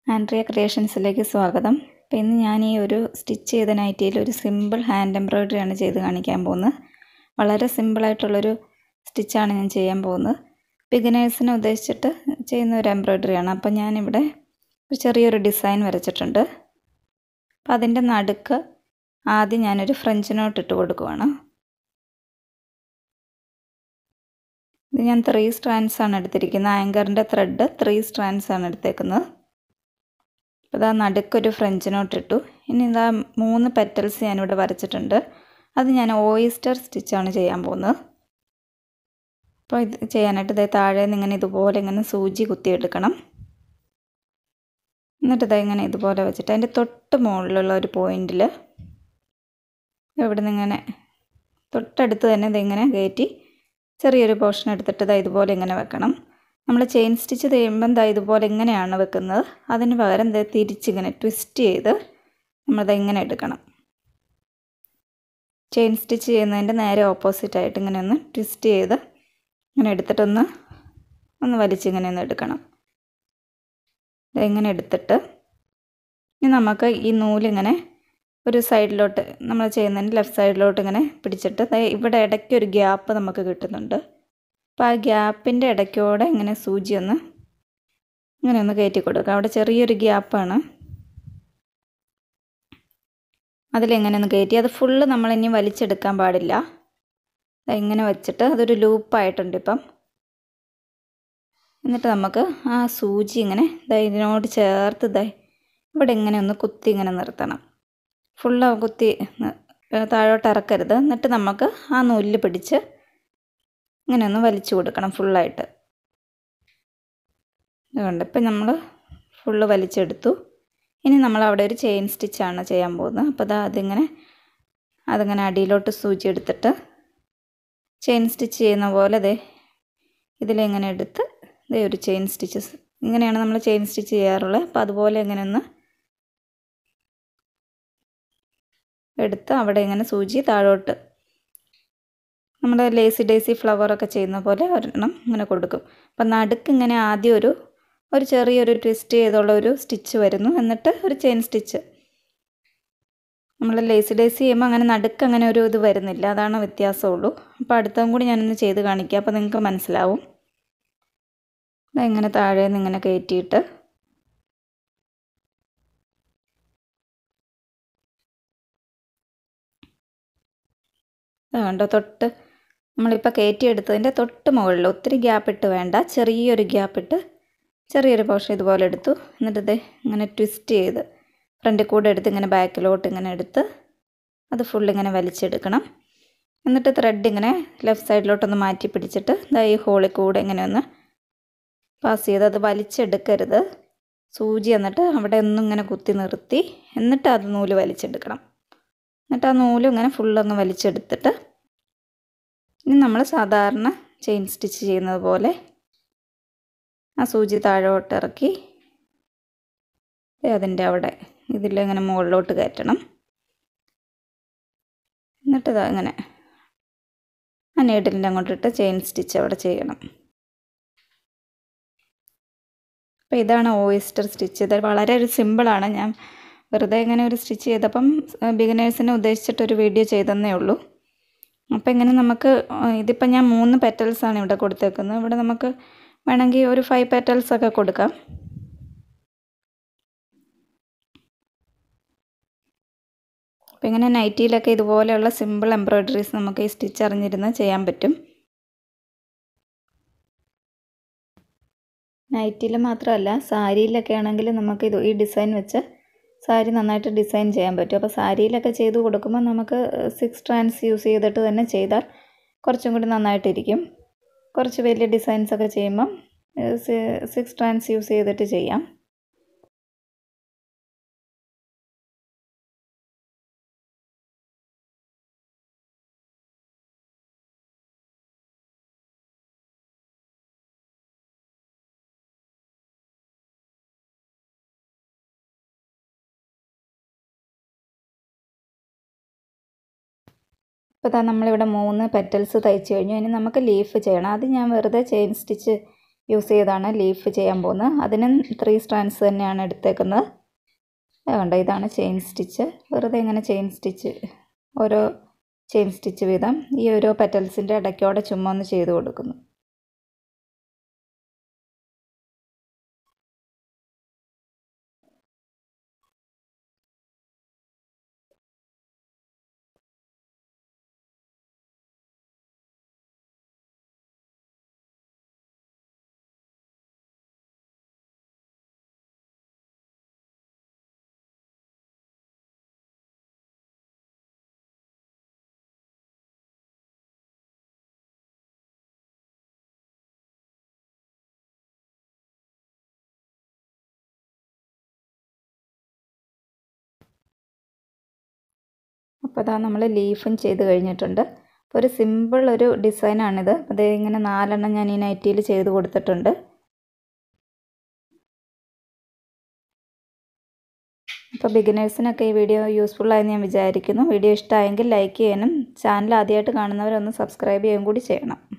Andrea ക്രിയേഷൻസിലേക്ക് സ്വാഗതം അപ്പോൾ ഇന്ന് ഞാൻ ഈ ഒരു സ്റ്റിച്ച് ചെയ്ത നൈറ്റിയിൽ ഒരു സിമ്പിൾ ഹാൻഡ് എംബ്രോയ്ഡറിയാണ് ചെയ്ത് കാണിക്കാൻ പോകുന്നത് വളരെ സിമ്പിളായിട്ടുള്ളൊരു സ്റ്റിച്ചാണ് ഞാൻ ചെയ്യാൻ പോകുന്നത് ബിഗിനേഴ്സിനെ ഉദ്ദേശിച്ചിട്ട് ചെയ്യുന്ന ഒരു എംബ്രോയ്ഡറിയാണ് അപ്പോൾ ഞാനിവിടെ ഒരു ചെറിയൊരു ഡിസൈൻ വരച്ചിട്ടുണ്ട് അപ്പോൾ അതിൻ്റെ നടുക്ക് ആദ്യം ഞാനൊരു ഫ്രഞ്ച് നോട്ട് ഇട്ട് കൊടുക്കുവാണ് ഇത് ഞാൻ ത്രീ സ്ട്രാൻഡ്സ് ആണ് എടുത്തിരിക്കുന്നത് ആങ്കറിൻ്റെ ത്രെഡ് ത്രീ സ്ട്രാൻഡ്സ് ആണ് എടുത്തേക്കുന്നത് അപ്പോൾ ഇതാ നടുക്കൊരു ഫ്രഞ്ച് നോട്ട് ഇട്ടു ഇനി ഇതാ മൂന്ന് പെറ്റൽസ് ഞാനിവിടെ വരച്ചിട്ടുണ്ട് അത് ഞാൻ ഓയിസ്റ്റർ സ്റ്റിച്ചാണ് ചെയ്യാൻ പോകുന്നത് അപ്പോൾ ഇത് ചെയ്യാനായിട്ട് ഇതേ താഴെ നിന്ന് ഇങ്ങനെ ഇതുപോലെ ഇങ്ങനെ സൂചി കുത്തിയെടുക്കണം എന്നിട്ട് ഇതാ ഇങ്ങനെ ഇതുപോലെ വെച്ചിട്ട് അതിൻ്റെ തൊട്ട് മുകളിലുള്ള ഒരു പോയിന്റിൽ ഇവിടെ നിന്ന് ഇങ്ങനെ തൊട്ടടുത്ത് തന്നെ ഇതിങ്ങനെ കയറ്റി ചെറിയൊരു പോർഷൻ എടുത്തിട്ട് ഇതാ ഇതുപോലെ ഇങ്ങനെ വെക്കണം നമ്മൾ ചെയിൻ സ്റ്റിച്ച് ചെയ്യുമ്പം ദാ ഇതുപോലെ ഇങ്ങനെയാണ് വെക്കുന്നത് അതിന് പകരം ദാ തിരിച്ചിങ്ങനെ ട്വിസ്റ്റ് ചെയ്ത് നമ്മളിത് ഇങ്ങനെ എടുക്കണം ചെയിൻ സ്റ്റിച്ച് ചെയ്യുന്നതിൻ്റെ നേരെ ഓപ്പോസിറ്റ് ആയിട്ട് ഇങ്ങനെ ഒന്ന് ട്വിസ്റ്റ് ചെയ്ത് ഇങ്ങനെ എടുത്തിട്ടൊന്ന് ഒന്ന് വലിച്ചിങ്ങനെ ഒന്ന് എടുക്കണം ഇങ്ങനെ എടുത്തിട്ട് ഇനി നമുക്ക് ഈ നൂലിങ്ങനെ ഒരു സൈഡിലോട്ട് നമ്മൾ ചെയ്യുന്നതിൻ്റെ ലെഫ്റ്റ് സൈഡിലോട്ട് ഇങ്ങനെ പിടിച്ചിട്ട് ഇവിടെ ഇടയ്ക്ക് ഒരു ഗ്യാപ്പ് നമുക്ക് കിട്ടുന്നുണ്ട് അപ്പോൾ ആ ഗ്യാപ്പിൻ്റെ ഇടയ്ക്കൂടെ ഇങ്ങനെ സൂചി ഒന്ന് ഇങ്ങനെ ഒന്ന് കയറ്റി കൊടുക്കുക അവിടെ ചെറിയൊരു ഗ്യാപ്പാണ് അതിലെങ്ങനെ ഒന്ന് കയറ്റി അത് ഫുള്ള് നമ്മളിനി വലിച്ചെടുക്കാൻ പാടില്ല ഇങ്ങനെ വെച്ചിട്ട് അതൊരു ലൂപ്പായിട്ടുണ്ട് ഇപ്പം എന്നിട്ട് നമുക്ക് ആ സൂചി ഇങ്ങനെ ഇതിനോട് ചേർത്ത് ഇതായി ഇവിടെ ഇങ്ങനെ ഒന്ന് കുത്തി ഇങ്ങനെ നിർത്തണം ഫുള്ള് കുത്തി താഴോട്ട് ഇറക്കരുത് എന്നിട്ട് നമുക്ക് ആ നൂലിൽ പിടിച്ച് ഇങ്ങനെ ഒന്ന് വലിച്ചു കൊടുക്കണം ഫുള്ളായിട്ട് അതുകൊണ്ട് ഇപ്പം നമ്മൾ ഫുള്ള് വലിച്ചെടുത്തു ഇനി നമ്മൾ അവിടെ ഒരു ചെയിൻ സ്റ്റിച്ചാണ് ചെയ്യാൻ പോകുന്നത് അപ്പോൾ അതാ അതിങ്ങനെ അതിങ്ങനെ അടിയിലോട്ട് സൂചി എടുത്തിട്ട് ചെയിൻ സ്റ്റിച്ച് ചെയ്യുന്ന പോലെ അതെ ഇതിലിങ്ങനെ എടുത്ത് ഇതേ ഒരു ചെയിൻ സ്റ്റിച്ചസ് ഇങ്ങനെയാണ് നമ്മൾ ചെയിൻ സ്റ്റിച്ച് ചെയ്യാറുള്ളത് അപ്പോൾ അതുപോലെ ഇങ്ങനെ ഒന്ന് എടുത്ത് അവിടെ ഇങ്ങനെ സൂചി താഴോട്ട് നമ്മുടെ ലേസി ഡേസി ഫ്ലവറൊക്കെ ചെയ്യുന്ന പോലെ ഒരെണ്ണം ഇങ്ങനെ കൊടുക്കും അപ്പം നടുക്ക് ഇങ്ങനെ ആദ്യം ഒരു ഒരു ചെറിയൊരു ട്വിസ്റ്റ് ചെയ്തുള്ള ഒരു സ്റ്റിച്ച് വരുന്നു എന്നിട്ട് ഒരു ചെയിൻ സ്റ്റിച്ച് നമ്മൾ ലേസി ഡേസി ചെയ്യുമ്പോൾ അങ്ങനെ നടുക്ക് അങ്ങനെ ഒരു ഇത് വരുന്നില്ല അതാണ് വ്യത്യാസമുള്ളൂ അപ്പോൾ അടുത്തതും കൂടി ഞാനൊന്ന് ചെയ്ത് കാണിക്കാം അപ്പോൾ നിങ്ങൾക്ക് മനസ്സിലാവും ഇങ്ങനെ താഴെ നിന്ന് ഇങ്ങനെ കയറ്റിയിട്ട് കണ്ടോ തൊട്ട് നമ്മളിപ്പോൾ കയറ്റിയെടുത്തതിൻ്റെ തൊട്ട് മുകളിൽ ഒത്തിരി ഗ്യാപ്പ് ഇട്ട് വേണ്ട ചെറിയൊരു ഗ്യാപ്പ് ഇട്ട് ചെറിയൊരു പോർഷൻ ഇതുപോലെ എടുത്തു എന്നിട്ട് ഇത് ഇങ്ങനെ ട്വിസ്റ്റ് ചെയ്ത് ഫ്രണ്ടിൽ കൂടെ എടുത്ത് ഇങ്ങനെ ബാക്കിലോട്ട് ഇങ്ങനെ എടുത്ത് അത് ഫുൾ ഇങ്ങനെ വലിച്ചെടുക്കണം എന്നിട്ട് ത്രെഡ് ഇങ്ങനെ ലെഫ്റ്റ് സൈഡിലോട്ടൊന്ന് മാറ്റി പിടിച്ചിട്ട് ഇതാ ഈ ഹോളിൽ കൂടെ ഇങ്ങനെ ഒന്ന് പാസ് ചെയ്ത് അത് വലിച്ചെടുക്കരുത് സൂചി എന്നിട്ട് അവിടെ ഒന്നും ഇങ്ങനെ കുത്തി നിർത്തി എന്നിട്ട് അത് നൂല് വലിച്ചെടുക്കണം എന്നിട്ട് ആ നൂല് ഇങ്ങനെ ഫുള്ളങ്ങ് വലിച്ചെടുത്തിട്ട് ഇനി നമ്മൾ സാധാരണ ചെയിൻ സ്റ്റിച്ച് ചെയ്യുന്നത് പോലെ ആ സൂചി താഴോട്ട് ഇറക്കി അതിൻ്റെ അവിടെ ഇതിലിങ്ങനെ മുകളിലോട്ട് കയറ്റണം എന്നിട്ട് ഇതാ ഇങ്ങനെ ആ നീഡിലിൻ്റെ അങ്ങോട്ടിട്ട് ചെയിൻ സ്റ്റിച്ച് അവിടെ ചെയ്യണം അപ്പോൾ ഇതാണ് ഓയിസ്റ്റർ സ്റ്റിച്ച് ഇത് വളരെ ഒരു സിമ്പിളാണ് ഞാൻ വെറുതെ ഇങ്ങനെ ഒരു സ്റ്റിച്ച് ചെയ്തപ്പം ബിഗിനേഴ്സിനെ ഉദ്ദേശിച്ചിട്ടൊരു വീഡിയോ ചെയ്തെന്നേ ഉള്ളൂ അപ്പോൾ ഇങ്ങനെ നമുക്ക് ഇതിപ്പോൾ ഞാൻ മൂന്ന് പെറ്റൽസാണ് ഇവിടെ കൊടുത്തേക്കുന്നത് ഇവിടെ നമുക്ക് വേണമെങ്കിൽ ഒരു ഫൈവ് പെറ്റൽസ് ഒക്കെ കൊടുക്കാം അപ്പോൾ ഇങ്ങനെ നൈറ്റിയിലൊക്കെ ഇതുപോലെയുള്ള സിമ്പിൾ എംബ്രോയ്ഡറീസ് നമുക്ക് ഈ സ്റ്റിച്ച് അറിഞ്ഞിരുന്ന് ചെയ്യാൻ പറ്റും നൈറ്റിയിൽ മാത്രമല്ല സാരിയിലൊക്കെ ആണെങ്കിൽ നമുക്ക് ഇത് ഈ ഡിസൈൻ വെച്ച് സാരി നന്നായിട്ട് ഡിസൈൻ ചെയ്യാൻ പറ്റും അപ്പോൾ സാരിയിലൊക്കെ ചെയ്ത് കൊടുക്കുമ്പോൾ നമുക്ക് സിക്സ് സ്ട്രാൻഡ്സ് യൂസ് ചെയ്തിട്ട് തന്നെ ചെയ്താൽ കുറച്ചും കൂടി നന്നായിട്ടിരിക്കും കുറച്ച് വലിയ ഡിസൈൻസ് ഒക്കെ ചെയ്യുമ്പം സിക്സ് സ്ട്രാൻഡ്സ് യൂസ് ചെയ്തിട്ട് ചെയ്യാം ഇപ്പോൾ ഇതാ നമ്മളിവിടെ മൂന്ന് പെറ്റൽസ് തയ്ച്ച് കഴിഞ്ഞു ഇനി നമുക്ക് ലീഫ് ചെയ്യണം അത് ഞാൻ വെറുതെ ചെയിൻ സ്റ്റിച്ച് യൂസ് ചെയ്താണ് ലീഫ് ചെയ്യാൻ പോകുന്നത് അതിനും ത്രീ സ്ട്രാൻഡ്സ് തന്നെയാണ് എടുത്തേക്കുന്നത് അതുകൊണ്ട് ഇതാണ് ചെയിൻ സ്റ്റിച്ച് വെറുതെ ഇങ്ങനെ ചെയിൻ സ്റ്റിച്ച് ഓരോ ചെയിൻ സ്റ്റിച്ച് വീതം ഈ ഓരോ പെറ്റൽസിൻ്റെ ഇടയ്ക്കോടെ ചുമ്മാ ഒന്ന് ചെയ്ത് കൊടുക്കുന്നു അപ്പോൾ അതാ നമ്മൾ ലീഫും ചെയ്ത് കഴിഞ്ഞിട്ടുണ്ട് അപ്പോൾ ഒരു സിമ്പിൾ ഒരു ഡിസൈനാണിത് അത് ഇങ്ങനെ നാലെണ്ണം ഞാൻ ഈ നൈറ്റിയിൽ ചെയ്ത് കൊടുത്തിട്ടുണ്ട് അപ്പോൾ ബിഗിനേഴ്സിനൊക്കെ ഈ വീഡിയോ യൂസ്ഫുള്ളായെന്ന് ഞാൻ വിചാരിക്കുന്നു വീഡിയോ ഇഷ്ടമായെങ്കിൽ ലൈക്ക് ചെയ്യാനും ചാനൽ ആദ്യമായിട്ട് കാണുന്നവരൊന്ന് സബ്സ്ക്രൈബ് ചെയ്യുകയും കൂടി ചെയ്യണം